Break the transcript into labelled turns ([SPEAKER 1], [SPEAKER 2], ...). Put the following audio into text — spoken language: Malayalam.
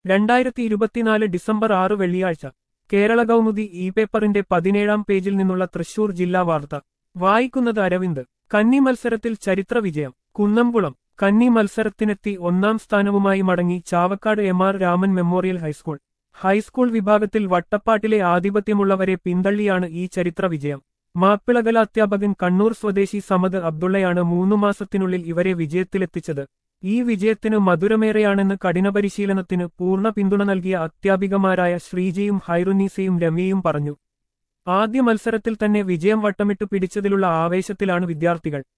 [SPEAKER 1] രണ്ടായിരത്തി ഇരുപത്തിനാല് ഡിസംബർ ആറ് വെള്ളിയാഴ്ച കേരള കൗമുദി ഇ പേപ്പറിന്റെ പതിനേഴാം പേജിൽ നിന്നുള്ള തൃശൂർ ജില്ലാ വാർത്ത വായിക്കുന്നത് അരവിന്ദ് കന്നി മത്സരത്തിൽ ചരിത്ര വിജയം കുന്നംകുളം കന്നി മത്സരത്തിനെത്തി ഒന്നാം സ്ഥാനവുമായി മടങ്ങി Chavakkad M R Raman memorial high school high school വിഭാഗത്തിൽ വട്ടപ്പാട്ടിലെ ആധിപത്യമുള്ളവരെ പിന്തള്ളിയാണ് ഈ ചരിത്ര വിജയം മാപ്പിളകല അധ്യാപകൻ കണ്ണൂർ സ്വദേശി സമദ് അബ്ദുള്ളയാണ് മൂന്നു മാസത്തിനുള്ളിൽ ഇവരെ വിജയത്തിലെത്തിച്ചത് ഈ വിജയത്തിന് മധുരമേറെയാണെന്ന് കഠിനപരിശീലനത്തിന് പൂർണ്ണ പിന്തുണ നൽകിയ അധ്യാപികമാരായ ശ്രീജയും ഹൈറുനീസയും രമ്യയും പറഞ്ഞു ആദ്യ മത്സരത്തിൽ തന്നെ വിജയം വട്ടമിട്ടു പിടിച്ചതിലുള്ള ആവേശത്തിലാണ് വിദ്യാർത്ഥികൾ